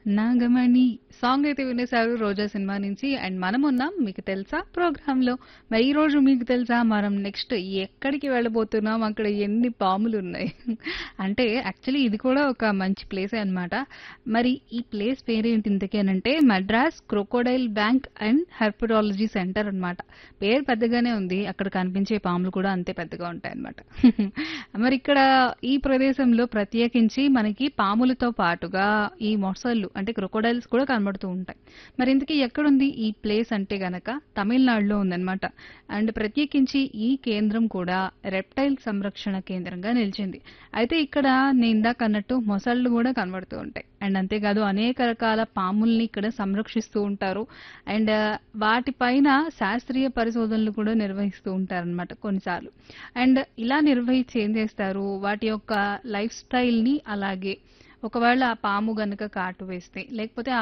Nagamani song అయితే వినేశారు రోజా cinema నుంచి and మనం ఉన్నాం మీకు తెలుసా ప్రోగ్రామ్ లో మరి ఈ రోజు మీకు తెలుసా మనం నెక్స్ట్ ఎక్కడికి వెళ్ళబోతున్నాం అక్కడ ఎన్ని పాములు ఉన్నాయి అంటే యాక్చువల్లీ ఇది కూడా ఒక మంచి ప్లేసే అన్నమాట మరి ఈ ప్లేస్ పేరేంటి ఇంతకేనంటే Madras crocodile bank and herpetology centre అన్నమాట పేరు పెద్దగానే ఉంది అక్కడ కనిపించే పాములు కూడా అంతే పెద్దగా ఉంటాయి అన్నమాట మరి ఇక్కడ ఈ ప్రదేశంలో ప్రత్యేకించి మనకి పాములతో పాటుగా ఈ మొసళ్ళు అంటే క్రొకోడైల్స్ కూడా కనబడుతూ ఉంటాయి మరి ఇంతకీ ఎక్కడుంది ఈ ప్లేస్ అంటే గనక తమిళనాడులో ఉందన్నమాట అండ్ ప్రత్యేకించి ఈ కేంద్రం కూడా రెప్టైల్ సంరక్షణ కేంద్రంగా నిలిచింది అయితే ఇక్కడ నేను ఇందాక అన్నట్టు మొసళ్ళు కూడా కనబడుతూ ఉంటాయి అండ్ అంతేకాదు అనేక రకాల పాముల్ని ఇక్కడ సంరక్షిస్తూ ఉంటారు అండ్ వాటిపైన శాస్త్రీయ పరిశోధనలు కూడా నిర్వహిస్తూ ఉంటారు అనమాట కొన్నిసార్లు అండ్ ఇలా నిర్వహించి ఏం చేస్తారు వాటి యొక్క లైఫ్ స్టైల్ ని అలాగే ఒకవేళ ఆ పాము గనుక కాటు వేస్తే లేకపోతే